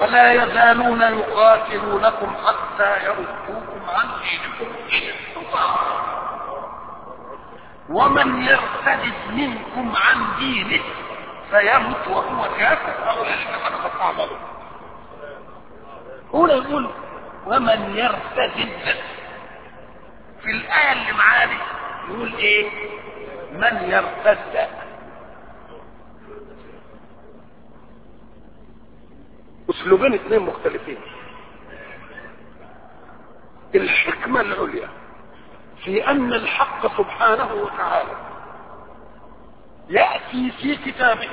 ولا يزالون يقاتلونكم حتى يردوكم عن دينكم ان استطاعوا ومن يرتد منكم عن دينه فيمت وهو كافر اولئك قد خط عمله هنا يقول ومن يرتد في الايه اللي معانا يقول ايه من يرتد اسلوبين اثنين مختلفين الحكمة العليا في ان الحق سبحانه وتعالى يأتي في كتابه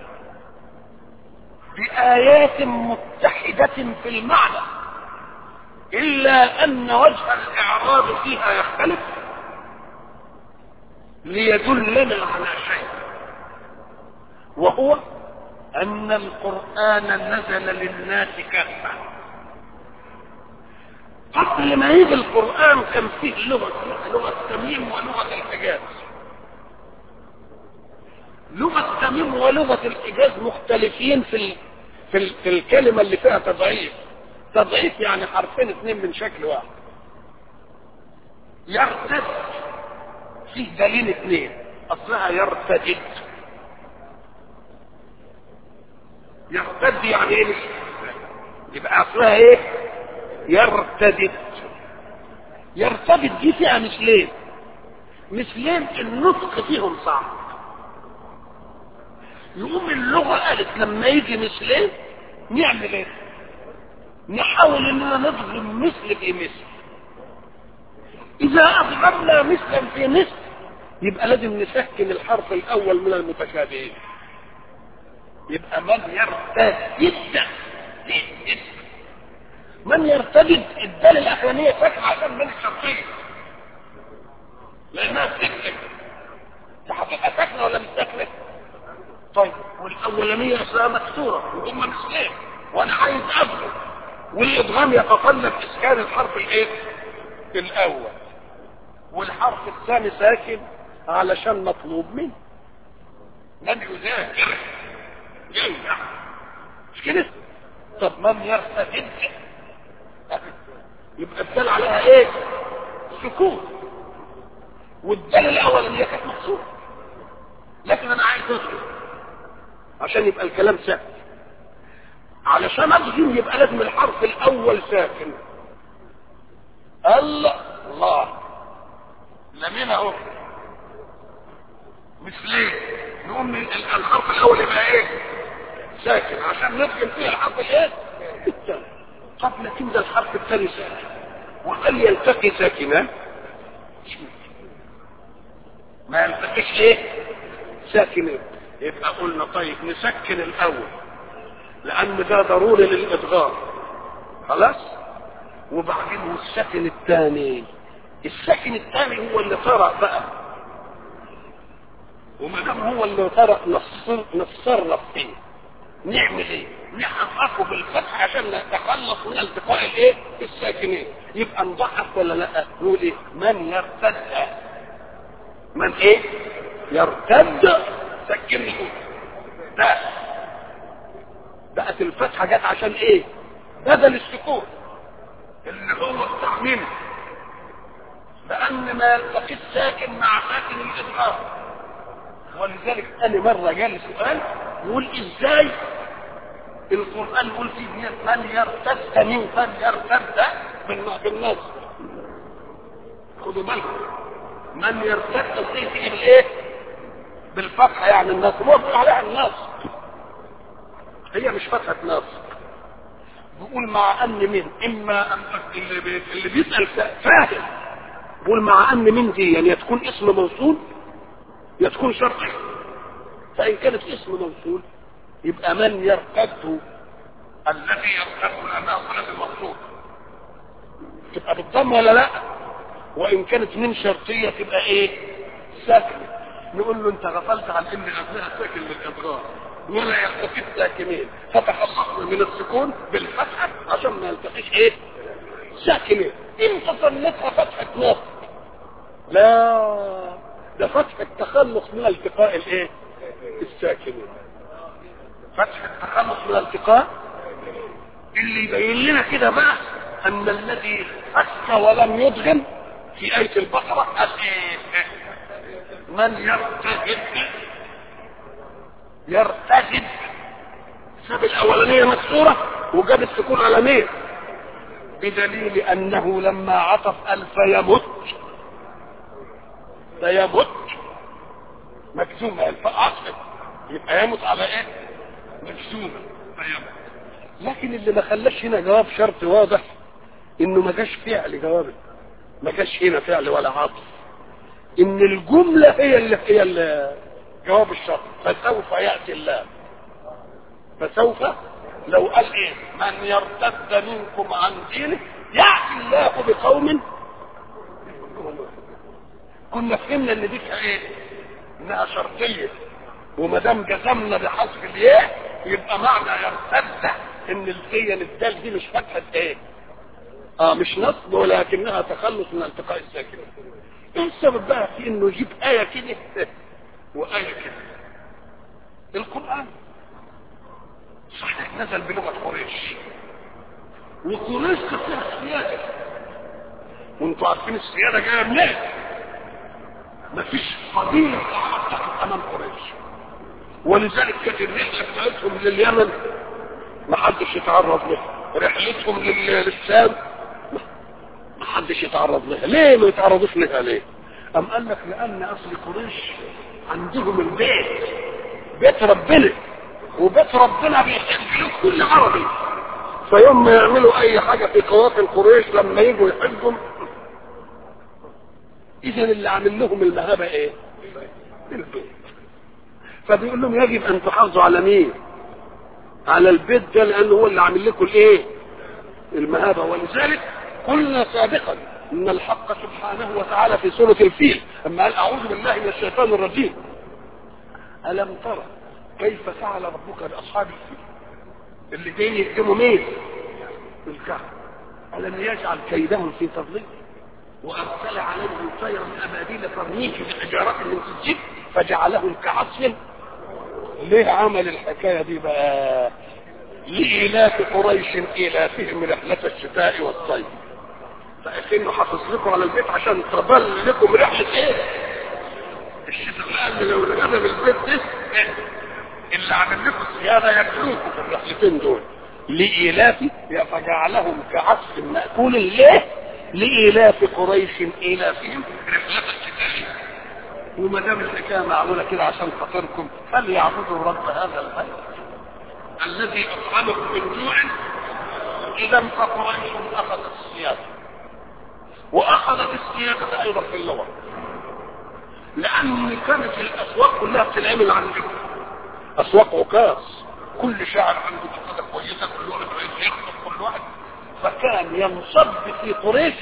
بآيات متحدة في المعنى إلا أن وجه الإعراب فيها يختلف ليدلنا على شيء وهو أن القرآن نزل للناس كافة قبل ما يجي القرآن كان فيه لغة لغة تميم ولغة الحجاز لغة تميم ولغة الحجاز مختلفين في ال... في, ال... في الكلمة اللي فيها تضعيف تضعيف يعني حرفين اثنين من شكل واحد يرتد فيه دليل اثنين اصلها يرتدد يرتد يعني ايه يبقى اصلها ايه يرتدد يرتدد دي فيها مثلين مثلين النطق فيهم صعب يقوم اللغة قالت لما يجي مثلين نعمل ايه نحاول اننا نضرب مثل في مثل اذا اضربنا مثلا في مثل يبقى لازم نسكن الحرف الاول من المتشابهين يبقى من يرتد من يرتد الدال الاخرانيه ساكنه عشان من الشرطيه لانها بتكتب هتبقى ساكنه ولا مش ساكنه طيب والاولانيه اصلها مكسوره وهم مثلين وانا عايز اضرب والادغام يتطلب اسكان الحرف الايه الاول والحرف الثاني ساكن علشان مطلوب منه من يذاكر ينجح مش كده طب من يرتد يبقى الدال عليها ايه سكون والدال الاول اللي هي كانت مقصوره لكن انا عايز اضرب عشان يبقى الكلام ساكن علشان اضغم يبقى لازم الحرف الاول ساكن الله الله لمين اهو مثلين نقوم الحرف الاول يبقى ايه ساكن عشان نضغم فيه الحرف الايه الثاني قبل تنزل الحرف الثاني ساكن وهل يلتقي ساكنان ما يلتقيش ايه ساكنين يبقى قلنا طيب نسكن الاول لان ده ضروري للادغام خلاص وبعدين والسكن الثاني السكن الثاني هو اللي طرأ بقى وما دام هو اللي طرأ نتصرف فيه نعمل ايه نحققه بالفتح عشان نتخلص من التقاء الايه الساكنين يبقى نضحك ولا لا نقول ايه من يرتد من ايه يرتد سكنه ده بقت الفتحه جت عشان ايه بدل السكون اللي هو التعميم لان ما يلتقي الساكن مع ساكن الادغام ولذلك انا مره جالي سؤال يقول ازاي القران يقول فيه من يرتد منكم يرتد بالناس خدوا بالكم من يرتد ازاي تيجي بالايه بالفتحه يعني الناس هو بيقول عليها الناس هي مش فتحه ناس بيقول مع ان من اما ان اللي, بي... اللي بيسال فاهم بيقول مع ان من دي يعني تكون اسم موصول يا تكون شرطي فان كانت اسم موصول يبقى من يرتد الذي يرتد لانها صله المقصود تبقى بالضم ولا لا وان كانت من شرطيه تبقى ايه ساكنه نقول له انت غفلت عن ان قبلها ساكن للادغام ولا يلتقي الساكنين فتخلصنا من السكون بالفتحه عشان ما يلتقيش ايه ساكنين انت صنتها فتحه نصب لا ده فتح التخلص من التقاء الايه الساكنين فتح التخلص من التقاء اللي يبين لنا كده بقى ان الذي اكى ولم يدغم في آية البقرة قال ايه من يرتجد يرتجد ساب الاولانية مكسورة وجاب السكون على مين بدليل انه لما عطف قال فيمت فيمت مجزومة الفعصف يبقى يمت على ايه مجزومة فيمت لكن اللي ما خلاش هنا جواب شرط واضح انه ما جاش فعل جواب ما جاش هنا فعل ولا عطف ان الجملة هي اللي هي اللي جواب الشرط فسوف يأتي الله فسوف لو قال ايه من يرتد منكم عن دينه يأتي الله بقوم كنا فهمنا ان دي ايه انها شرطيه وما دام جزمنا بحذف الياء يبقى معنى يرتد ان الفيه للدال دي مش فتحه ايه اه مش نصب ولكنها تخلص من التقاء الساكن ايه السبب بقى في انه يجيب ايه كده وايه كده القران صحيح نزل بلغه قريش وقريش كانت فيها سياده وانتوا عارفين السياده جايه منين مفيش قبيله تقف امام قريش ولذلك كانت الرحله بتاعتهم لليمن ما حدش يتعرض لها رحلتهم لل- للشام ما حدش يتعرض لها ليه ما يتعرضوش لها ليه ام قال لك لان اصل قريش عندهم البيت بيت ربنا وبيت ربنا بيحب كل عربي فيوم ما يعملوا اي حاجه في قوافل قريش لما يجوا يحجوا اذا اللي عامل لهم المهابه ايه البيت فبيقول لهم يجب ان تحافظوا على مين على البيت ده لانه هو اللي عامل لكم الايه المهابه ولذلك قلنا سابقا ان الحق سبحانه وتعالى في سوره الفيل اما قال اعوذ بالله من الشيطان الرجيم الم ترى كيف فعل ربك باصحاب الفيل اللي جايين يهدموا مين الكعبه الم يجعل كيدهم في تضليل وارسل عليهم طيرا ابابيل ترميهم بحجاره من سجيل فجعلهم كعصف ليه عمل الحكايه دي بقى لإلاف قريش إلافهم رحلة الشتاء والصيف فأكنه حافظ لكم على البيت عشان تضل لكم رحلة إيه؟ الشتاء الآن لو نجم البيت ده إيه؟ اللي عمل لكم السيارة ياكلوكم في الرحلتين دول لإلاف فجعلهم كعصف مأكول ليه؟ لإلاف قريش إلافهم رحلة الشتاء وما دام الحكايه معموله كده عشان خاطركم فليعبدوا رب هذا البيت الذي اطعمكم من جوع اذا فقريش اخذت السياده واخذت السياده ايضا في اللغه لان كانت الاسواق كلها بتنعمل عندهم اسواق عكاظ كل شاعر عنده قصيده كويسه كل واحد عايز يخطب كل واحد فكان ينصب في قريش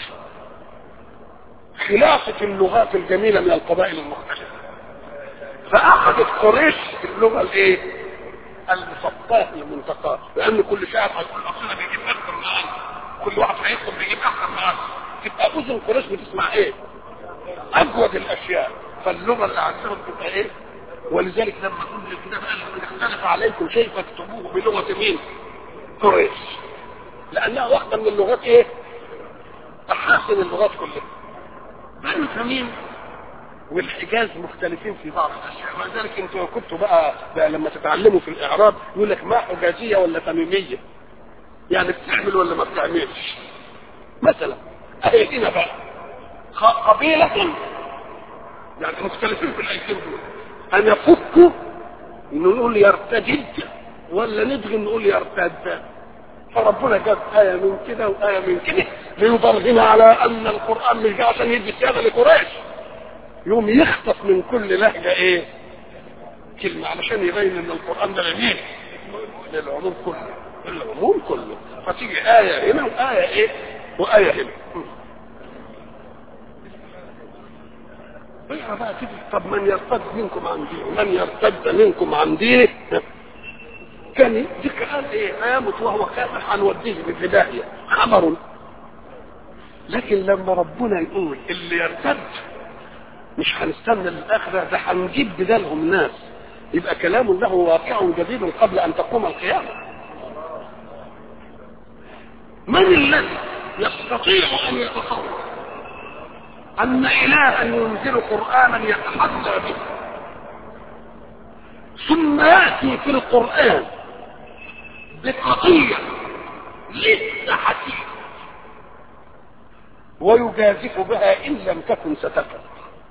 خلافة اللغات الجميلة من القبائل المختلفة فأخذت قريش اللغة الايه المصفاة المنتقاة لأن كل شاعر هيقول أصلا بيجيب أكثر من عنه كل واحد هيطلب بيجيب أكثر من عنه تبقى أذن قريش بتسمع ايه أجود الأشياء فاللغة اللي عندهم تبقى ايه ولذلك لما كل الكتاب قال لهم اختلف عليكم شيء فاكتبوه بلغة مين قريش لأنها واحدة من اللغات ايه تحاسن اللغات كلها بنو تميم والحجاز مختلفين في بعض الاشياء ولذلك انتوا كنتوا بقى, بقى لما تتعلموا في الاعراب يقول لك ما حجازيه ولا تميميه يعني بتعمل ولا ما بتعملش مثلا اهي هنا بقى خ- قبيله يعني مختلفين في الايتين دول ان يفكوا انه نقول يرتجد ولا ندغم نقول يرتد فربنا جاب آية من كده وآية من كده ليبرهن على أن القرآن مش جاي عشان يدي سيادة لقريش يوم يخطف من كل لهجة إيه؟ كلمة علشان يبين إن القرآن ده لمين؟ للعموم كله للعموم كله فتيجي آية هنا وآية إيه؟ وآية هنا اقرا بقى كده طب من يرتد منكم عن دينه من يرتد منكم عن دينه كان ذكر قال ايه هيموت وهو كافر هنوديه بالهدايه خبر لكن لما ربنا يقول اللي يرتد مش هنستنى للاخره ده هنجيب بدالهم ناس يبقى كلام له واقع جديد قبل ان تقوم القيامه من الذي يستطيع ان يتصور ان الها ينزل قرانا يتحدى به ثم ياتي في القران بقضيه لسه حديث ويجازف بها ان لم تكن ستفعل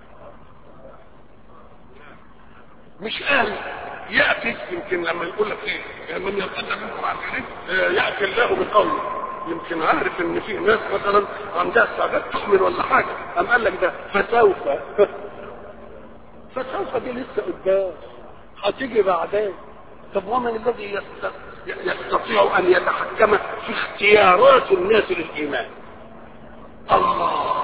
مش قال ياتي يمكن لما يقول لك ايه من يرتد منكم عن دينه ياتي الله بقوله يمكن عارف ان في ناس مثلا عندها استعداد تؤمن ولا حاجه قام قال لك ده فسوف فسوف دي لسه قدام هتيجي بعدين طب ومن الذي يستطيع ان يتحكم في اختيارات الناس للايمان الله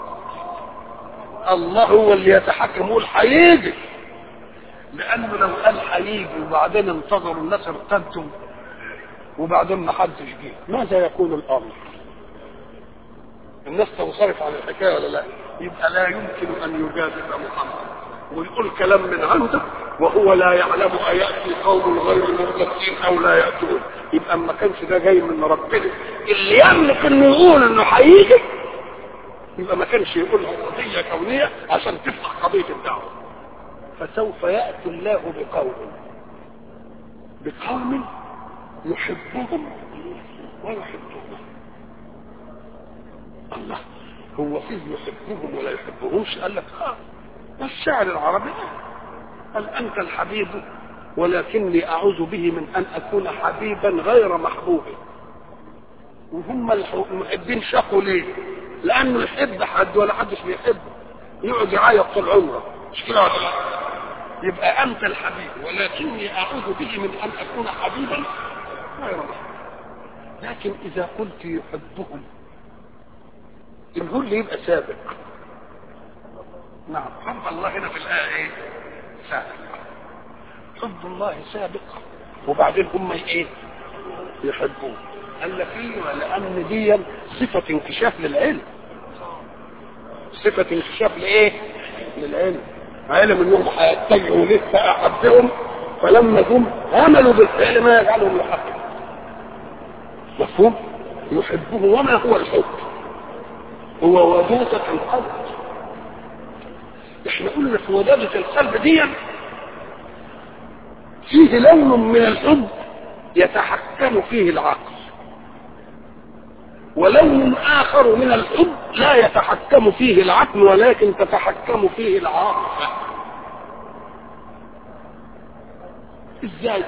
الله هو اللي يتحكم يقول هيجي لانه لو قال هيجي وبعدين انتظروا الناس ارتدتم وبعدين ما حدش جه ماذا يكون الامر الناس تنصرف عن الحكايه ولا لا يبقى لا يمكن ان يجازف محمد ويقول كلام من عنده وهو لا يعلم أيأتي قوم غير مرتدين أو لا يأتون يبقى ما كانش ده جاي من ربنا اللي يملك انه يقول انه هيجي يبقى ما كانش يقول قضية كونية عشان تفتح قضية الدعوة فسوف يأتي الله بقوم بقوم يحبهم ويحبونه الله هو فيه يحبهم ولا يحبهمش قال لك اه الشعر العربي قال انت الحبيب ولكني اعوذ به من ان اكون حبيبا غير محبوب وهم المحبين شقوا ليه لانه يحب حد ولا حدش بيحبه يقعد يعيط طول عمره مش كده ولا لا يبقى انت الحبيب ولكني اعوذ به من ان اكون حبيبا غير محبوب لكن اذا قلت يحبهم الجل لي يبقى سابق نعم حب الله هنا في الآية ايه سابق حب الله سابق وبعدين هم ايه يحبوه قال لك ايوه لان دي صفة انكشاف للعلم صفة انكشاف لايه للعلم علم انهم هيتجهوا لسه احبهم فلما جم عملوا بالفعل ما يجعلهم يحبوا مفهوم يحبه وما هو الحب هو ودودة القلب احنا قلنا في ودادة القلب دي فيه لون من الحب يتحكم فيه العقل ولون اخر من الحب لا يتحكم فيه العقل ولكن تتحكم فيه العاطفه ازاي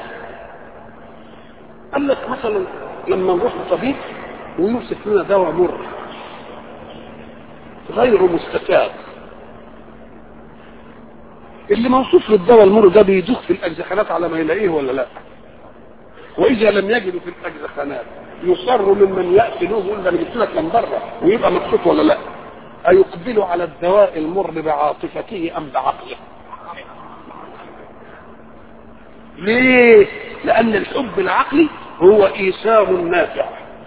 قال لك مثلا لما نروح لطبيب ويوصف لنا دواء مر غير مستتاب اللي موصوف للدواء المر ده بيدوخ في الاجزخانات على ما يلاقيه ولا لا واذا لم يجدوا في الاجزخانات يصر ممن ياتي له يقول ده انا جبت لك من بره ويبقى مبسوط ولا لا ايقبل على الدواء المر بعاطفته ام بعقله ليه لان الحب العقلي هو ايثار نافع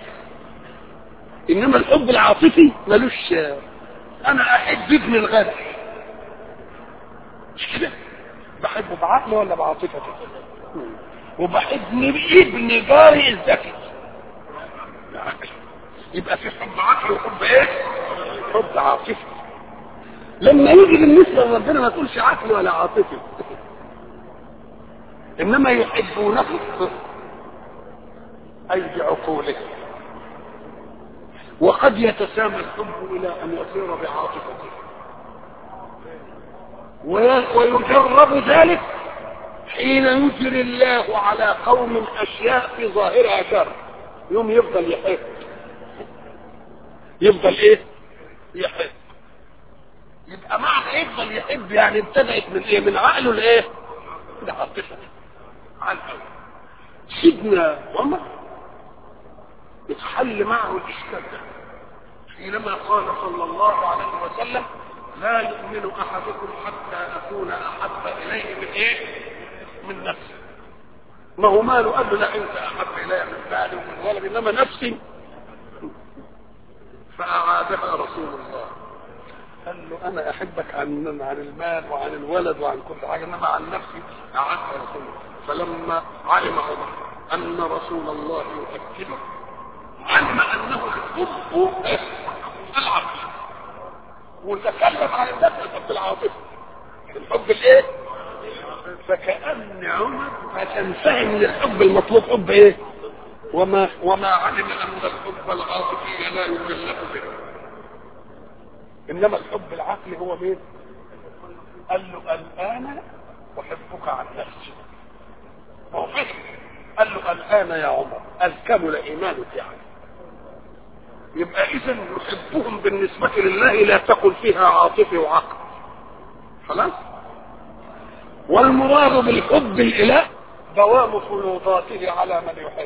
انما الحب العاطفي ملوش انا احب ابن الغني مش كده بحبه بعقله ولا بعاطفته وبحب ابن جاري الذكي بعقل يبقى في حب عقلي وحب ايه حب عاطفي لما يجي بالنسبه لربنا ما تقولش عقل ولا عاطفي انما يحبونه اي بعقولهم وقد يتسامى الحب الى ان يصير بعاطفته ويجرب ذلك حين يجري الله على قوم اشياء في ظاهرها شر يوم يفضل يحب يفضل ايه يحب يبقى معنى يفضل يحب يعني ابتدأت من ايه من عقله لايه لعاطفته عن قلبه سيدنا عمر اتحل معه الاشكال ده حينما قال صلى الله عليه وسلم لا يؤمن احدكم حتى اكون احب اليه من ايه من نفسه ما هو ماله قال له لا انت احب الي من مالي ومن ولدي انما نفسي فاعادها رسول الله قال له انا احبك عن عن المال وعن الولد وعن كل حاجه انما عن نفسي اعادها رسول الله فلما علم عمر ان رسول الله يؤكده علم ان الحب العقل وتكلم عن النفس الحب العاطفي الحب الايه فكأن عمر عشان فهم ان الحب المطلوب حب ايه وما وما علم ان الحب العاطفي لا يكلف به انما الحب العقلي هو مين قال له الان احبك عن نفسي هو فهم قال له الان يا عمر الكمل ايمانك يعني يبقى اذا نحبهم بالنسبه لله لا تقل فيها عاطفي وعقل خلاص والمراد بالحب الاله دوام فيوضاته على من يحب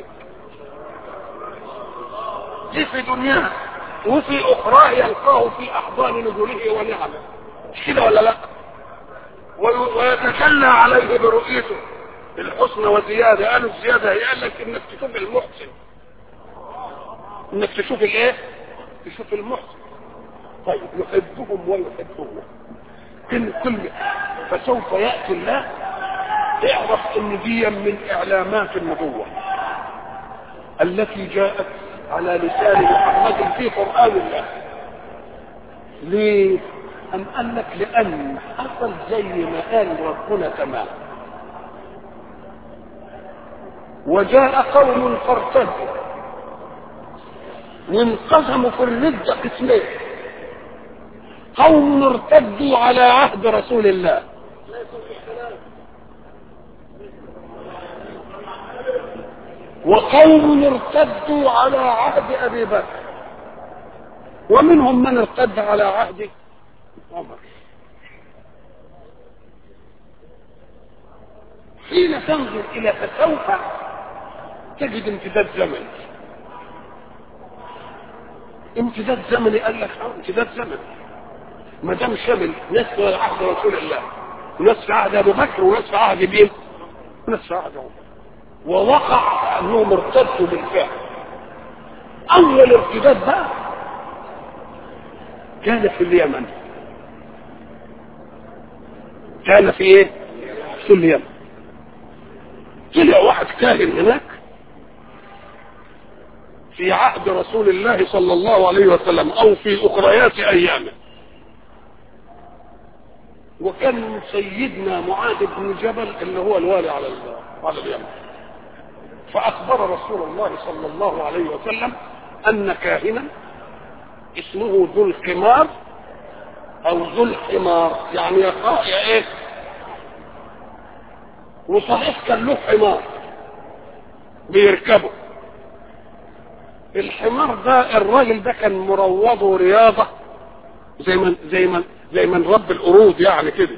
دي في دنياه وفي اخراه يلقاه في احضان نزوله ونعمه مش كده ولا لا ويتجلى عليه برؤيته الحسن وزياده قالوا الزياده هي قال لك انك تشوف المحسن انك تشوف الايه تشوف المحسن طيب يحبهم ويحبونه كل كل فسوف ياتي الله اعرف ان دي من اعلامات النبوه التي جاءت على لسان محمد في قران الله ليه ام قال لك لان حصل زي ما قال ربنا تمام وجاء قوم فارتدوا وانقسموا في الردة قسمين قوم ارتدوا على عهد رسول الله وقوم ارتدوا على عهد ابي بكر ومنهم من ارتد على عهد عمر حين تنظر الى فسوف تجد امتداد زمني امتداد زمني قال لك اه امتداد زمني ما دام شمل ناس في عهد رسول الله وناس في عهد ابو بكر وناس في عهد مين؟ وناس في عهد عمر ووقع انهم ارتدوا بالفعل اول ارتداد بقى كان في اليمن كان في ايه؟ في اليمن طلع واحد كاهن هناك في عهد رسول الله صلى الله عليه وسلم او في اخريات ايامه وكان سيدنا معاذ بن جبل اللي هو الوالي على على اليمن فاخبر رسول الله صلى الله عليه وسلم ان كاهنا اسمه ذو القمار او ذو الحمار يعني يا ايه وصحيح كان له حمار بيركبه الحمار ده الراجل ده كان مروضه رياضه زي ما زي ما زي ما رب القرود يعني كده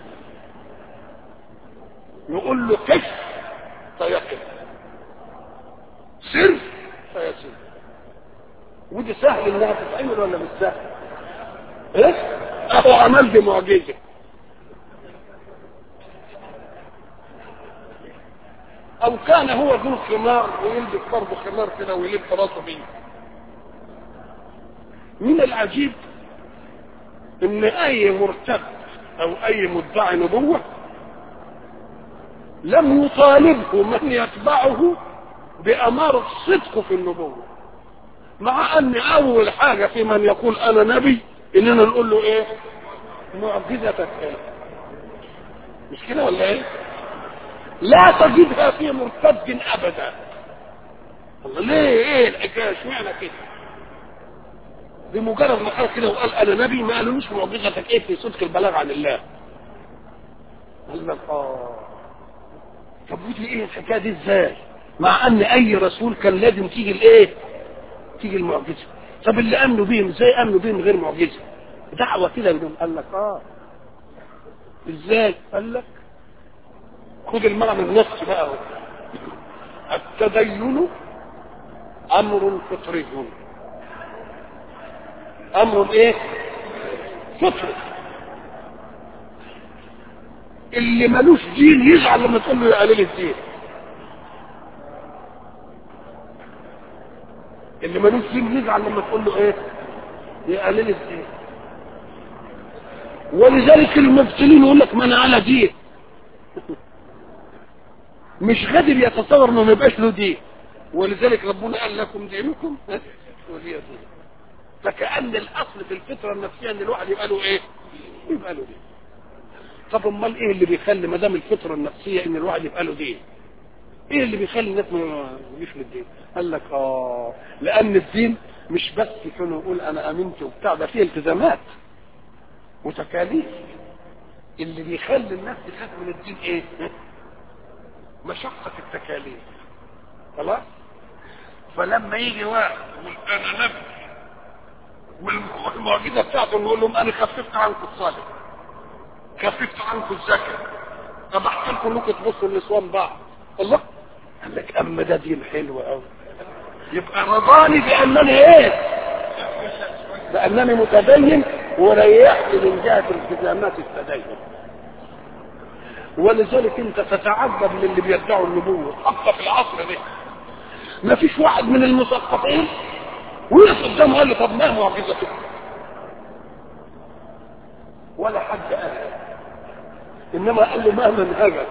يقول له كف فيقف سر فيسير ودي سهل انها تتعمل ولا مش سهل؟ ايه؟ اهو عمل دي معجزه او كان هو ذو خمار ويلبس برضه خمار كده ويلف راسه بيه من العجيب ان اي مرتد او اي مدعي نبوة لم يطالبه من يتبعه بامارة صدقه في النبوة مع ان اول حاجة في من يقول انا نبي اننا نقول له ايه معجزتك ايه مش كده ولا ايه لا تجدها في مرتد ابدا الله ليه ايه الحكايه اشمعنى كده بمجرد ما قال كده وقال انا نبي ما قالوش معجزتك ايه في صدق البلاغ عن الله قال لك اه طب ودي ايه الحكايه دي ازاي مع ان اي رسول كان لازم تيجي الايه تيجي المعجزه طب اللي امنوا بيهم ازاي امنوا بيهم من غير معجزه دعوه كده منهم قال لك اه ازاي قال لك خد المعنى النفسي بقى اهو التدين امر فطري امر ايه فطري اللي ملوش دين يزعل لما تقول له يا قليل الدين اللي ملوش دين يزعل لما تقول له ايه يا قليل الدين ولذلك المبتلين يقول لك ما انا على دين مش قادر يتصور انه ما يبقاش له دين ولذلك ربنا قال لكم دينكم ولي دين فكأن الأصل في الفطرة النفسية إن الواحد يبقى له إيه؟ يبقى له دين طب أمال إيه اللي بيخلي ما دام الفطرة النفسية إن الواحد يبقى له دين؟ إيه اللي بيخلي الناس ما يجيش للدين؟ قال لك آه لأن الدين مش بس كانوا يقول أنا آمنت وبتاع ده فيه التزامات وتكاليف اللي بيخلي الناس تخاف من الدين ايه مشقة التكاليف خلاص فلما يجي واحد يقول انا نبي والمعجزة بتاعته نقول لهم انا خففت عنكم الصلاة خففت عنكم الزكاة طبعت لكم انكم تبصوا النسوان بعض الله قال لك اما ده دين حلو قوي يبقى رضاني بانني ايه بانني متدين وريحني من جهه التزامات التدين ولذلك انت تتعجب من اللي بيدعوا النبوه حتى في العصر ده ما فيش واحد من المثقفين وقف قدامه قال له طب ما معجزتك ولا حد قال انما قال له ما منهجك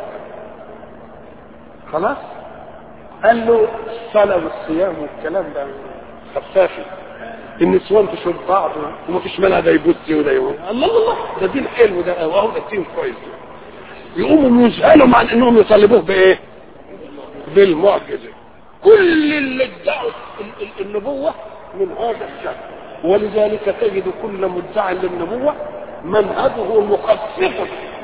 خلاص قال له الصلاه والصيام والكلام ده خفافي النسوان تشوف بعض وما فيش مانع ده يبص وده يقول الله الله ده دين حلو ده واهو ده دين كويس يقوموا يسالوا عن انهم يطالبوه بايه؟ بالمعجزه كل اللي ادعوا النبوه من هذا الشكل ولذلك تجد كل مدعي للنبوه منهجه مخفف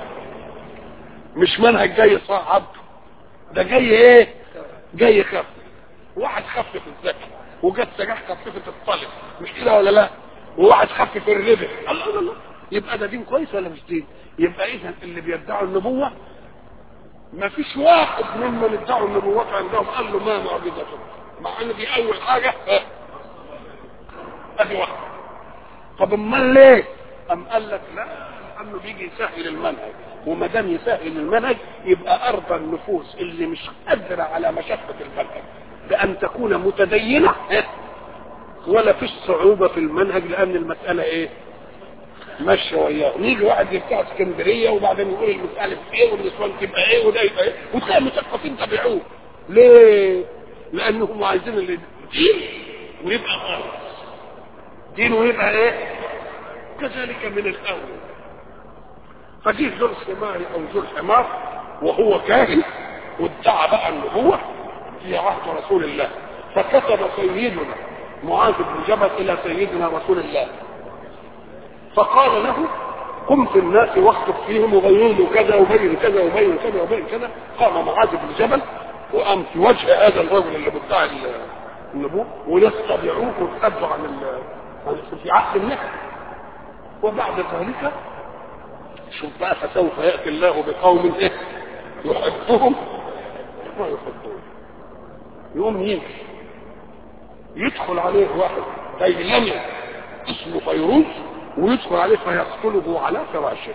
مش منهج جاي صعب ده جاي ايه؟ جاي خفف واحد خفف الزكاه وجت سجاح خففت الطلب مش كده ولا لا وواحد خفف الربح الله الله الله يبقى ده دين كويس ولا مش دين يبقى اذا اللي بيدعوا النبوه ما فيش واحد ممن ادعوا النبوات عندهم قال له ما معجزته مع ان دي اول حاجه ادي واحد طب امال ليه ام قال لك لا انه بيجي يسهل المنهج وما دام يسهل المنهج يبقى ارضى النفوس اللي مش قادره على مشقه المنهج بأن تكون متدينة ولا فيش صعوبة في المنهج لأن المسألة إيه؟ ماشية وياه يجي واحد بتاع اسكندرية وبعدين يقول المسألة في إيه والنسوان تبقى إيه وده يبقى إيه وتلاقي المثقفين تبعوه ليه؟ لأنهم عايزين اللي دين ويبقى خالص دين ويبقى إيه؟ كذلك من الأول فجيه ذو الحمار أو ذو الحمار وهو كاهن وادعى بقى النبوة في عهد رسول الله فكتب سيدنا معاذ بن جبل الى سيدنا رسول الله فقال له قم في الناس واخطب فيهم وبين له كذا وبين كذا وبين كذا وبين كذا قام معاذ بن جبل وقام في وجه هذا الرجل اللي بتاع النبوة وناس تبعوه وارتدوا عن في عهد النحل وبعد ذلك شوف بقى فسوف ياتي الله بقوم ايه يحبهم ويحبون يقوم يمشي يدخل عليه واحد ديلمي اسمه فيروز ويدخل عليه فيقتله على فراشه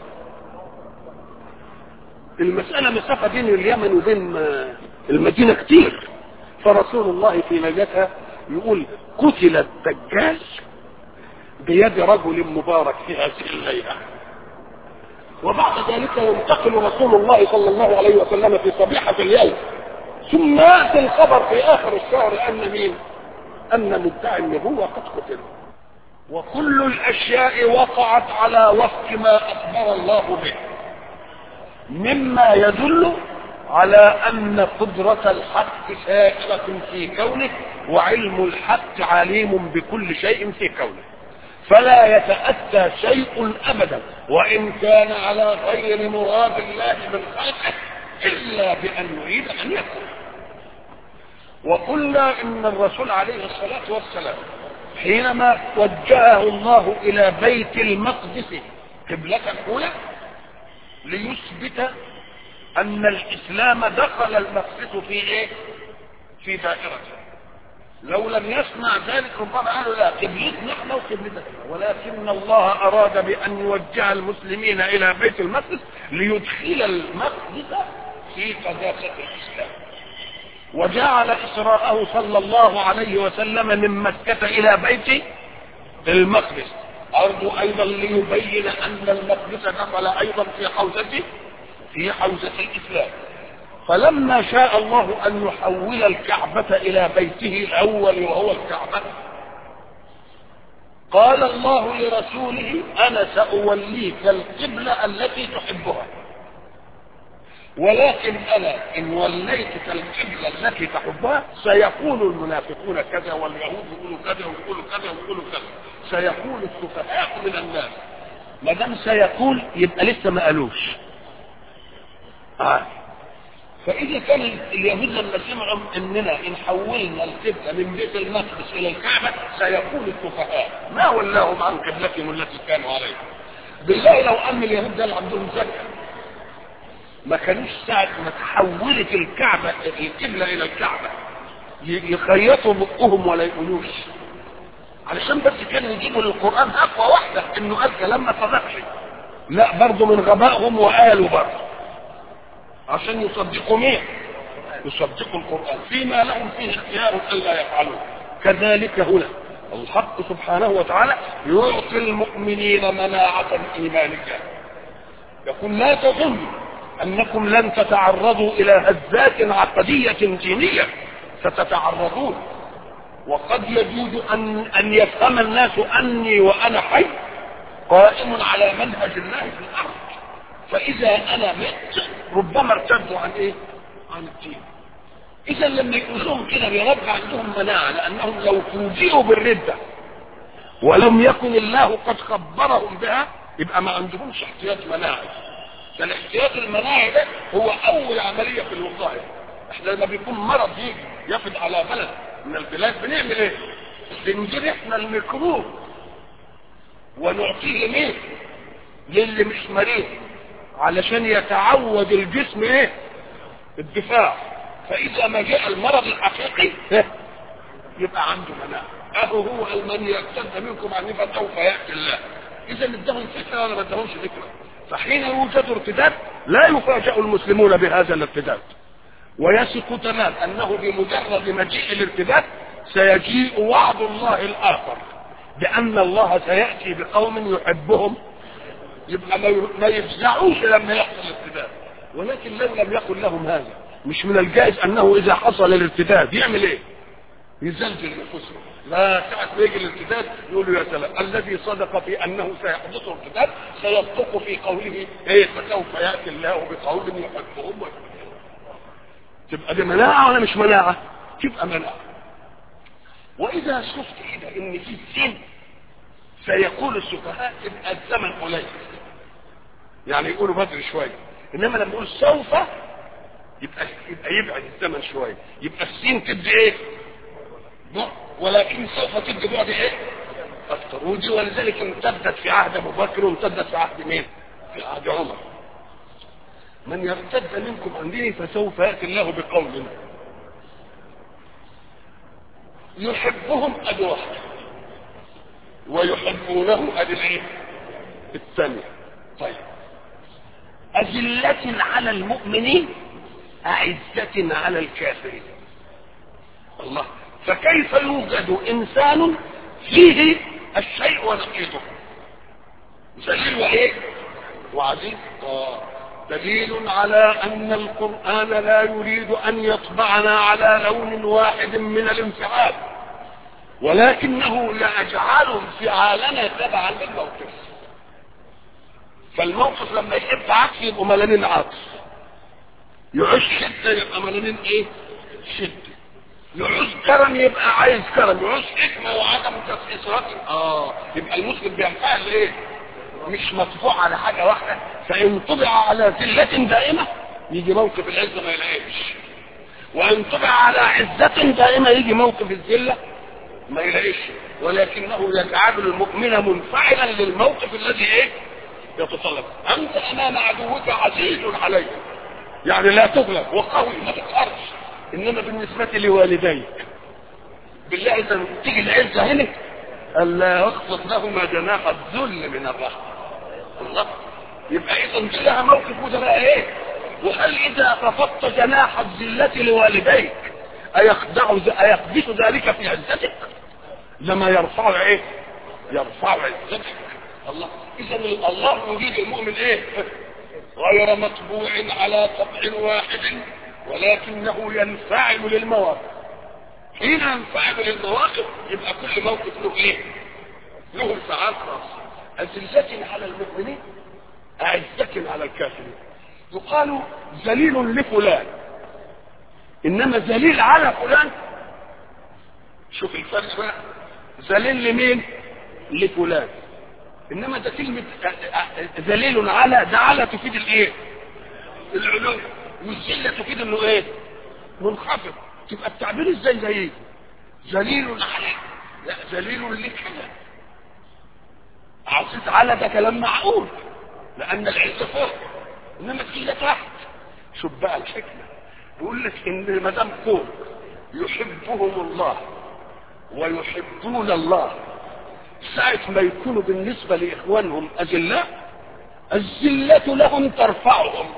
المسألة مسافة بين اليمن وبين المدينة كتير فرسول الله في نجاتها يقول قتل الدجال بيد رجل مبارك في هذه الليلة وبعد ذلك ينتقل رسول الله صلى الله عليه وسلم في صبيحة اليوم ثم ياتي الخبر في اخر الشهر ان مين ان مدعي النبوه قد قتل وكل الاشياء وقعت على وفق ما اخبر الله به مما يدل على ان قدرة الحق سائرة في كونه وعلم الحق عليم بكل شيء في كونه فلا يتأتى شيء ابدا وان كان على غير مراد الله من خلقه الا بان يريد ان يكون وقلنا ان الرسول عليه الصلاة والسلام حينما وجهه الله الى بيت المقدس قبلة اولى ليثبت ان الاسلام دخل المقدس في ايه في دائرته لو لم يصنع ذلك ربما قالوا لا قبلتنا احنا وقبلتك ولكن الله اراد بان يوجه المسلمين الى بيت المقدس ليدخل المقدس في قداسة الاسلام وجعل إسراءه صلى الله عليه وسلم من مكة إلى بيت المقدس أرجو أيضا ليبين أن المقدس دخل أيضا في حوزة في حوزة الإسلام فلما شاء الله أن يحول الكعبة إلى بيته الأول وهو الكعبة قال الله لرسوله انا ساوليك القبله التي تحبها ولكن انا ان وليتك القبله التي تحبها سيقول المنافقون كذا واليهود يقولوا كذا ويقولوا كذا ويقولوا كذا سيقول السفهاء من الناس ما دام سيقول يبقى لسه ما قالوش آه. فاذا كان اليهود لما سمعوا اننا ان حولنا القبله من بيت المقدس الى الكعبه سيقول السفهاء ما ولاهم عن قبلتهم التي كانوا عليها بالله لو ان اليهود ده اللي عندهم زكاه ما كانوش ساعة ما تحولت الكعبة القبلة إلى الكعبة يخيطوا بقهم ولا يقولوش علشان بس كانوا يجيبوا للقرآن أقوى واحدة إنه قال كلام ما صدقش لا برضه من غبائهم وقالوا برضه عشان يصدقوا مين؟ يصدقوا القرآن فيما لهم فيه اختيار ألا يفعلوه كذلك هنا الحق سبحانه وتعالى يعطي المؤمنين مناعة إيمانية يقول لا تظنوا انكم لن تتعرضوا الى هزات عقدية دينية ستتعرضون وقد يجوز ان ان يفهم الناس اني وانا حي قائم على منهج الله في الارض فاذا انا مت ربما ارتدوا عن ايه عن الدين اذا لما يقولون كده بيرجع عندهم مناعه لانهم لو فوجئوا بالرده ولم يكن الله قد خبرهم بها يبقى ما عندهمش احتياج مناعي ده الاحتياط المناعي ده هو اول عمليه في الوقايه احنا لما بيكون مرض يجي يفد على بلد من البلاد بنعمل ايه بنجيب احنا الميكروب ونعطيه مين للي مش مريض علشان يتعود الجسم ايه الدفاع فاذا ما جاء المرض الحقيقي يبقى عنده مناعه اهو هو من يرتد منكم عن فسوف ياتي الله اذا ادهم فكره ولا ما ادهمش فكره فحين يوجد ارتداد لا يفاجأ المسلمون بهذا الارتداد ويثق تمام انه بمجرد مجيء الارتداد سيجيء وعد الله الاخر بان الله سياتي بقوم يحبهم يبقى ما يفزعوش لما يحصل الارتداد ولكن لو لم يكن لهم هذا مش من الجائز انه اذا حصل الارتداد يعمل ايه يزلزل نفوسهم لا ساعة ما يجي الارتداد يقولوا يا سلام الذي صدق في انه سيحدث ارتداد سيصدق في قوله ايه فسوف ياتي الله بقوم يحبهم تبقى دي مناعة ولا مش مناعة؟ تبقى مناعة واذا شفت كده ان في السن سيقول السفهاء تبقى الزمن قليل يعني يقولوا بدري شويه انما لما يقول سوف يبقى يبقى يبعد الزمن شويه يبقى السين تدي ايه؟ ولكن سوف تدي بعد ايه؟ اكثر ودي ولذلك امتدت في عهد ابو بكر وامتدت في عهد مين؟ في عهد عمر من يرتد منكم عن دينه فسوف ياتي الله بقوم يحبهم ادي واحد ويحبونه ادي الايه؟ الثانيه طيب أذلة على المؤمنين أعزة على الكافرين الله فكيف يوجد إنسان فيه الشيء ونقيضه ذليل وإيه وعزيز آه. دليل على أن القرآن لا يريد أن يطبعنا على لون واحد من الانفعال ولكنه يجعل انفعالنا تبعا للموقف فالموقف لما يحب عكس يبقوا ملانين عطف يعوز شدة يبقى ملانين ايه شدة يعوز كرم يبقى عايز كرم يعوز حكمة وعدم تسعيرات اه يبقى المسلم بينفعل ايه مش مطبوع على حاجة واحدة فإن طبع على ذلة دائمة يجي موقف العزة ما يلاقيش وإن طبع على عزة دائمة يجي موقف الذلة ما يلاقيش ولكنه يجعل المؤمن منفعلا للموقف الذي ايه يتطلب انت امام عدوك عزيز عليك يعني لا تغلب وقوي ما تقهرش انما بالنسبه لوالديك بالله اذا تيجي العزه هنا الا يخفض لهما جناح الذل من الرحمه الله يبقى اذا دي لها موقف وده بقى ايه وهل اذا خفضت جناح الذله لوالديك ايخدع ايقدس ذلك في عزتك لما يرفع ايه يرفع عزتك الله اذا الله يريد المؤمن ايه غير مطبوع على طبع واحد ولكنه ينفعل للمواقف حين ينفعل للمواقف يبقى كل موقف له ايه له انفعال خاص أذلة على المؤمنين أعزة على الكافرين يقال ذليل لفلان إنما ذليل على فلان شوف الفرق بقى ذليل لمين لفلان انما ده كلمة ذليل على ده على تفيد الايه العلو والذلة تفيد انه ايه منخفض تبقى التعبير ازاي زي ذليل على لا ذليل لكذا عزيز على ده كلام معقول لان العزة فوق انما الذلة تحت شوف بقى الحكمة بيقول لك ان ما دام فوق يحبهم الله ويحبون الله ساعة ما يكونوا بالنسبة لإخوانهم أذلاء الذلة لهم ترفعهم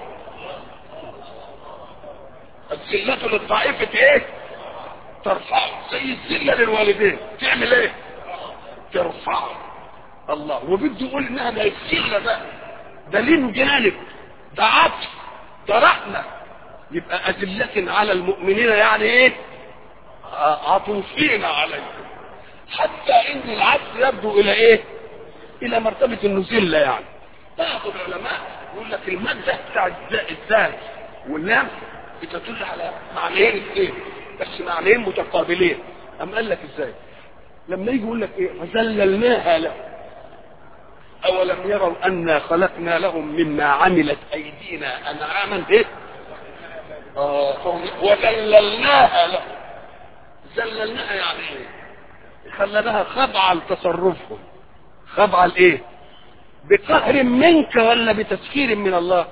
الذلة للضعيفة ايه ترفعه زي الذلة للوالدين تعمل ايه ترفعه الله وبده يقول انها ده الذلة ده ده لين جانب ده عطف ده رحمة يبقى أذلة على المؤمنين يعني ايه عطوفين عليهم حتى ان العبد يبدو الى ايه الى مرتبة انه ذلة يعني بعض العلماء يقول لك المادة بتاع الذات واللام بتدل على معنيين اثنين بس معنيين متقابلين ام قال لك ازاي لما يجي يقول لك ايه فذللناها له اولم يروا انا خلقنا لهم مما عملت ايدينا انعاما ايه آه وذللناها له ذللناها يعني ايه خلناها خضعة لتصرفهم خضعة لايه بقهر منك ولا بتسخير من الله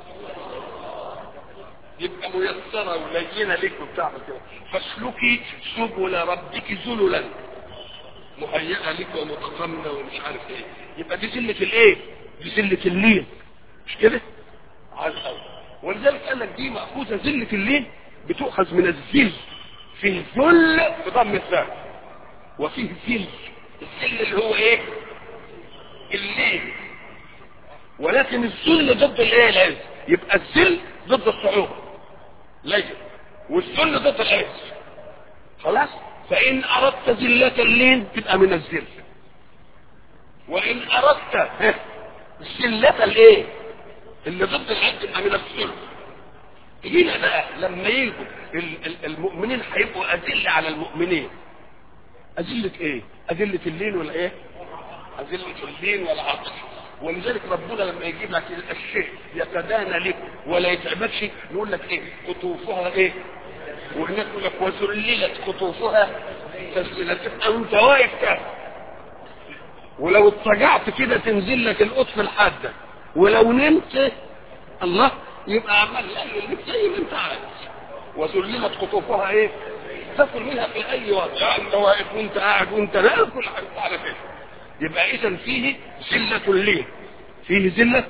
يبقى ميسرة ولينة ليك وبتعمل كده فاسلكي سبل ربك ذللا مهيئة لك ومتقمنة ومش عارف ايه يبقى دي ذلة الايه دي ذلة اللين مش كده على الاول ولذلك قال لك دي مأخوذة ذلة اللين بتؤخذ من الذل فيه ذل بضم الذال وفيه ذل الذل اللي هو ايه اللين ولكن الذل ضد الايه العز يبقى الذل ضد الصعوبة لين والذل ضد العز خلاص فان اردت ذلة اللين تبقى من الذل وان اردت ذلة الايه اللي ضد العز تبقى من الذل هنا بقى لما يجوا المؤمنين هيبقوا أذلة على المؤمنين أذلة ايه أذلة اللين ولا ايه أذلة اللين والعطف ولذلك ربنا لما يجيب لك الشيء يتدانى لك ولا يتعبكش يقول لك ايه قطوفها ايه وهناك يقول لك وذللت قطوفها تسليلا تبقى انت واقف كده ولو اضطجعت كده تنزل لك القطف الحاده ولو نمت الله يبقى عمال يقلل لك زي ما انت عايز وذللت قطوفها ايه تاكل منها في اي وقت انت واقف وانت قاعد وانت ناكل كل حاجه على كده يبقى اذا فيه ذله اللين فيه ذله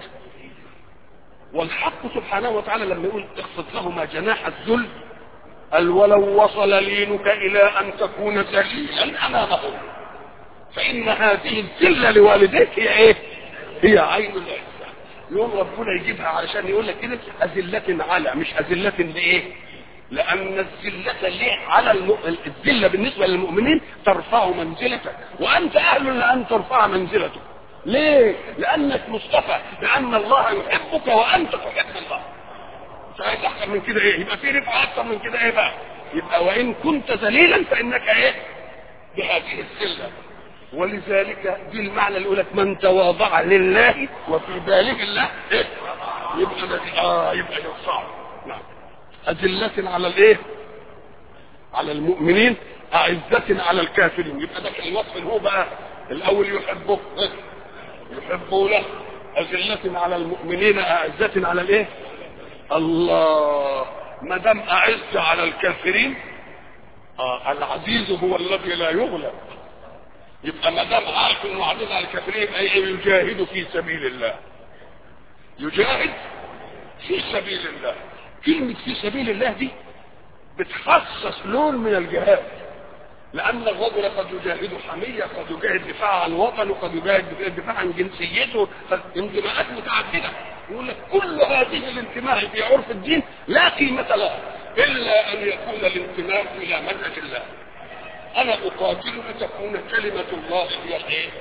والحق سبحانه وتعالى لما يقول اخفض لهما جناح الذل قال ولو وصل لينك الى ان تكون ذليلا امامهم فان هذه الذله لوالديك هي ايه هي عين العزه يوم ربنا يجيبها علشان يقول لك كده أذلة على مش أذلة لإيه؟ لأن الذلة ليه على الم... الذلة بالنسبة للمؤمنين ترفع منزلتك وأنت أهل لأن ترفع منزلتك ليه؟ لأنك مصطفى لأن الله يحبك وأنت تحب الله عايز أكثر من كده إيه؟ يبقى في رفعة أكثر من كده إيه بقى؟ يبقى وإن كنت ذليلا فإنك إيه؟ بهذه الذلة ولذلك دي المعنى اللي يقولك من تواضع لله وفي ذلك الله إيه؟ يبقى ده اه يبقى يرفعه نعم أذلة على الايه؟ على المؤمنين أعزة على الكافرين يبقى ده كان الوصف اللي هو بقى الأول يحبه إيه؟ يحبونه أذلة على المؤمنين أعزة على الايه؟ الله ما دام أعز على الكافرين آه العزيز هو الذي لا يغلب يبقى ما دام عارف انه عزيز على الكافرين يبقى يجاهد في سبيل الله يجاهد في سبيل الله كلمة في سبيل الله دي بتخصص لون من الجهاد لأن الرجل قد يجاهد حمية قد يجاهد دفاع عن وطنه قد يجاهد دفاع عن جنسيته انتماءات متعددة يقول لك كل هذه الانتماء في عرف الدين لا قيمة لها إلا أن يكون الانتماء إلى منهج الله انا اقاتل لتكون كلمة الله هي الايه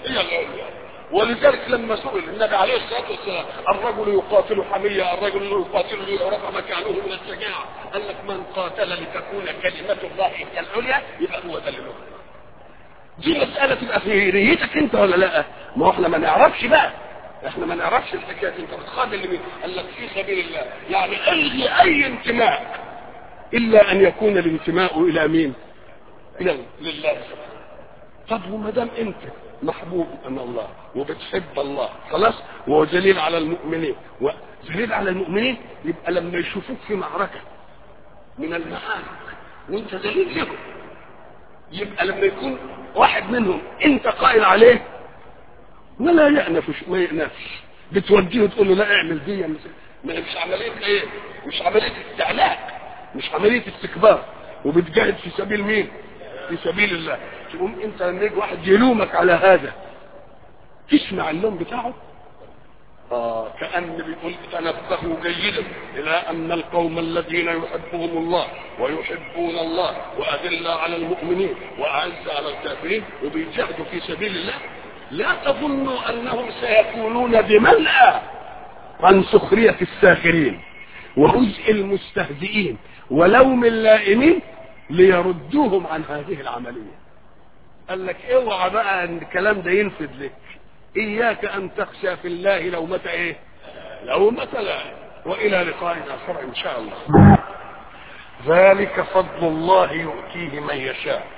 هي العليا ولذلك لما سئل النبي عليه الصلاه والسلام الرجل يقاتل حميه الرجل يقاتل ليعرف مكانه من الشجاعه قال لك من قاتل لتكون كلمه الله هي العليا يبقى هو ده اللي له. دي مساله تبقى في نيتك انت ولا لا ما هو احنا ما نعرفش بقى احنا ما نعرفش الحكايه دي. انت بتقاتل لمين قال لك في سبيل الله يعني الغي اي انتماء الا ان يكون الانتماء الى مين الى لله سبحانه طب وما دام انت محبوب من الله وبتحب الله خلاص وهو دليل على المؤمنين ودليل على المؤمنين يبقى لما يشوفوك في معركه من المعارك وانت دليل لهم يبقى لما يكون واحد منهم انت قائل عليه ولا يأنف ما يأنفش بتوجهه تقول له لا اعمل دي مش, مش عمليه ايه مش عمليه استعلاء مش عمليه استكبار وبتجاهد في سبيل مين في سبيل الله تقوم انت لما يجي واحد يلومك على هذا تسمع اللوم بتاعه آه كأن بيقول تنبهوا جيدا إلى أن القوم الذين يحبهم الله ويحبون الله وأذل على المؤمنين وأعز على الكافرين وبيجاهدوا في سبيل الله لا تظنوا أنهم سيكونون بملأ عن سخرية الساخرين وهزء المستهزئين ولوم اللائمين ليردوهم عن هذه العملية قال لك اوعى بقى ان الكلام ده ينفذ لك اياك ان تخشى في الله لومة ايه لومة لا والى لقاء اخر ان شاء الله ذلك فضل الله يؤتيه من يشاء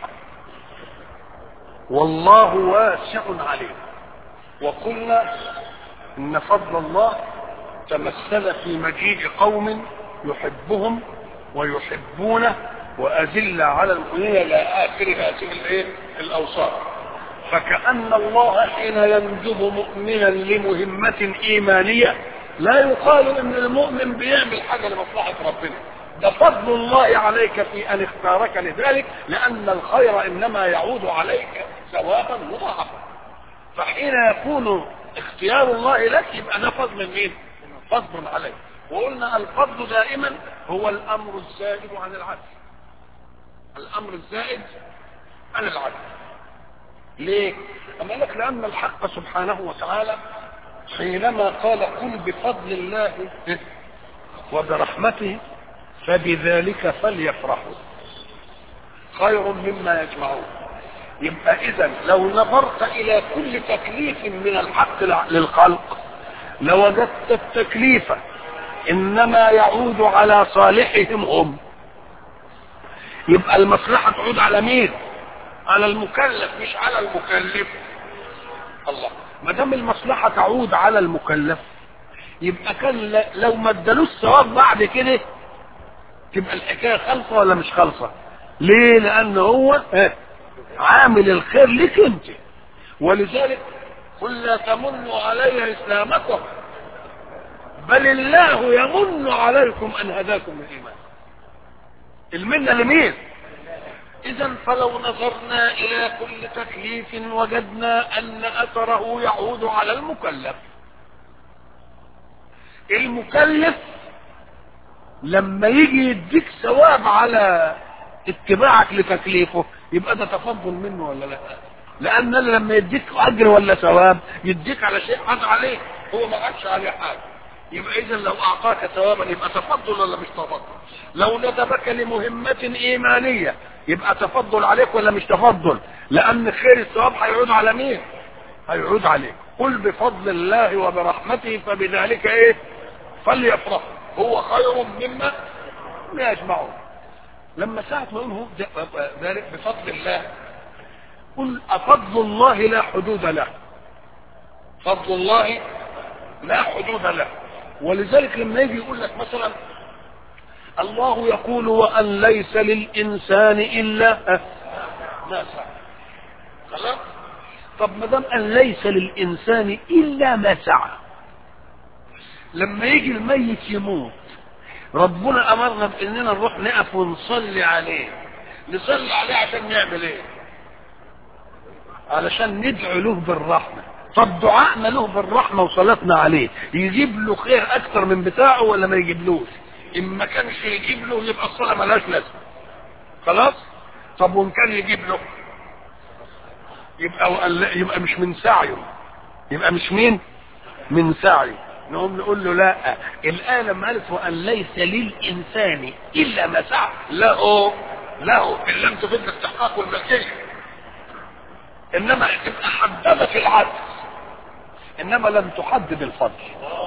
والله واسع عليم وقلنا ان فضل الله تمثل في مجيء قوم يحبهم ويحبونه وأذل على المؤمنين إلى آخر هذه الإيه؟ الأوصاف فكأن الله حين ينجب مؤمنا لمهمة إيمانية لا يقال إن المؤمن بيعمل حاجة لمصلحة ربنا ده فضل الله عليك في أن اختارك لذلك لأن الخير إنما يعود عليك ثوابا مضاعفا فحين يكون اختيار الله لك يبقى ده فضل من مين؟ فضل عليك وقلنا الفضل دائما هو الأمر الزائد عن العدل الامر الزائد عن العدل ليه اما لك لان الحق سبحانه وتعالى حينما قال قل بفضل الله وبرحمته فبذلك فليفرحوا خير مما يجمعون يبقى اذا لو نظرت الى كل تكليف من الحق للخلق لوجدت التكليف انما يعود على صالحهم هم يبقى المصلحة تعود على مين على المكلف مش على المكلف الله ما دام المصلحة تعود على المكلف يبقى كان لو ما ادالوش ثواب بعد كده تبقى الحكاية خالصة ولا مش خالصة ليه لان هو عامل الخير لك انت ولذلك قل لا تمنوا علي اسلامكم بل الله يمن عليكم ان هداكم الايمان المنة لمين اذا فلو نظرنا الى كل تكليف وجدنا ان اثره يعود على المكلف المكلف لما يجي يديك ثواب على اتباعك لتكليفه يبقى ده تفضل منه ولا لا لان لما يديك اجر ولا ثواب يديك على شيء عاد عليه هو ما عادش عليه حاجه يبقى اذا لو اعطاك ثوابا يبقى تفضل ولا مش تفضل لو ندبك لمهمة ايمانية يبقى تفضل عليك ولا مش تفضل لان خير الثواب هيعود على مين هيعود عليك قل بفضل الله وبرحمته فبذلك ايه فليفرح هو خير مما ما يجمعون لما ساعة ما يقول ذلك بفضل الله قل أفضل الله لا حدود له فضل الله لا حدود له ولذلك لما يجي يقول لك مثلا الله يقول وأن ليس للإنسان إلا ما سعى خلاص طب ما دام أن ليس للإنسان إلا ما سعى لما يجي الميت يموت ربنا أمرنا بأننا نروح نقف ونصلي عليه نصلي عليه عشان نعمل ايه علشان ندعو له بالرحمه طب دعائنا له بالرحمه وصلاتنا عليه يجيب له خير اكتر من بتاعه ولا ما يجيبلوش ان ما كانش يجيب له يبقى الصلاه ملهاش لازمه خلاص طب وان كان يجيب له يبقى وقال يبقى مش من سعيه يبقى مش مين من سعيه نقوم نقول له لا الآية لما قالت وأن ليس للإنسان إلا ما سعى له له إن لم تفيد الاستحقاق والملكية إنما تبقى حددت العدل إنما لم تحدد الفضل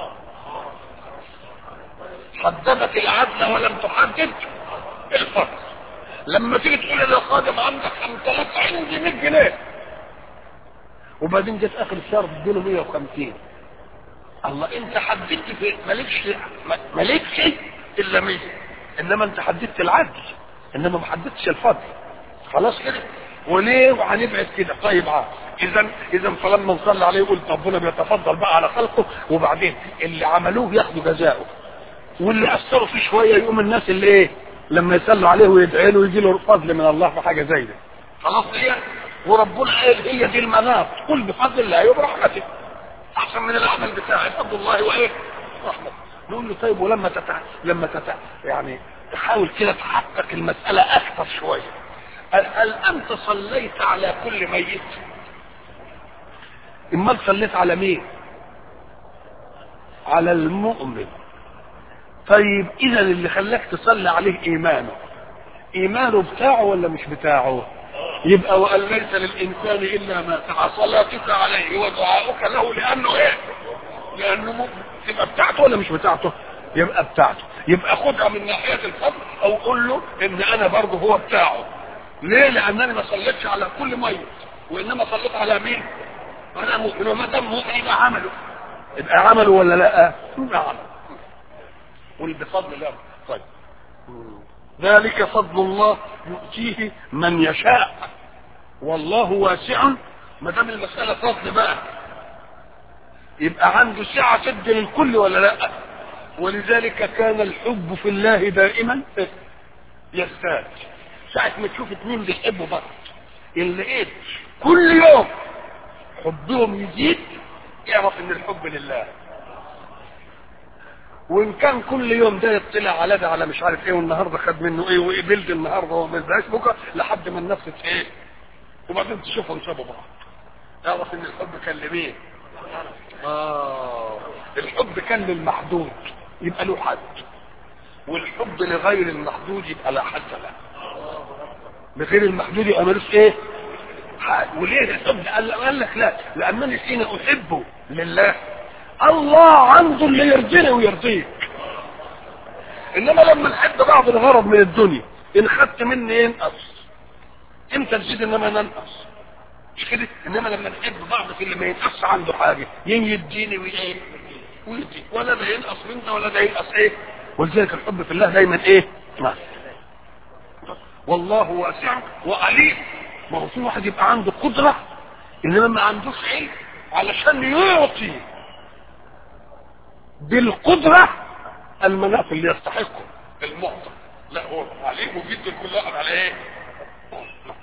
حددت العدل ولم تحدد الفضل لما تيجي تقول يا خادم عندك 5000 عندي 100 جنيه وبعدين جت اخر الشهر تديله 150 الله انت حددت في مالكش مالكش الا 100 انما انت حددت العدل انما ما حددتش الفضل خلاص كده وليه وهنبعد كده طيب عاد اذا اذا فلما نصلي عليه يقول ربنا بيتفضل بقى على خلقه وبعدين اللي عملوه ياخدوا جزاؤه واللي اثروا فيه شويه يقوم الناس اللي ايه لما يصلوا عليه ويدعي له يجي له فضل من الله في حاجه زي ده خلاص هي وربنا قال هي دي المناط قل بفضل الله وبرحمته احسن من العمل بتاعي فضل الله وايه رحمته نقول له طيب ولما تتع... لما تتع... يعني تحاول كده تحقق المساله اكثر شويه هل, هل انت صليت على كل ميت امال صليت على مين على المؤمن طيب اذا اللي خلاك تصلي عليه ايمانه ايمانه بتاعه ولا مش بتاعه يبقى وان ليس للانسان الا ما سعى صلاتك عليه ودعاؤك له لانه ايه لانه مؤمن تبقى بتاعته ولا مش بتاعته يبقى بتاعته يبقى خدها من ناحيه الفضل او قول له ان انا برضه هو بتاعه ليه لانني ما صليتش على كل ميت وانما صليت على مين انا مؤمن وما دام مؤمن يبقى عمله يبقى عمله ولا لا يبقى عمله قل بفضل الله طيب ذلك فضل الله يؤتيه من يشاء والله واسع ما دام المسألة فضل بقى يبقى عنده سعة تد للكل ولا لا ولذلك كان الحب في الله دائما يزداد ساعة ما تشوف اتنين بيحبوا بعض اللي ايه كل يوم حبهم يزيد اعرف ان الحب لله وان كان كل يوم ده يطلع على ده على مش عارف ايه والنهارده خد منه ايه وقبلت النهارده وما اداش بكره لحد ما النفس ايه وبعدين تشوفهم سابوا بعض اعرف ان الحب كان لمين اه الحب كان للمحدود يبقى له حد والحب لغير المحدود يبقى لا حد له بغير المحدود يبقى ملوش ايه حد وليه الحب قال, قال لك لا لانني حين احبه لله الله عنده اللي يرضيني ويرضيك انما لما نحب بعض الغرض من الدنيا ان خدت مني ينقص امتى تزيد انما ننقص مش كده انما لما نحب بعض في اللي ما ينقص عنده حاجه ين يديني وايه ويدي ولا ده ينقص منه ولا ده ينقص ايه ولذلك الحب في الله دايما ايه ما. والله واسع وعليم ما هو في واحد يبقى عنده قدره انما ما عندوش علم علشان يعطي بالقدرة المناف اللي يستحقه المعطى لا هو عليه وجد الكل على ايه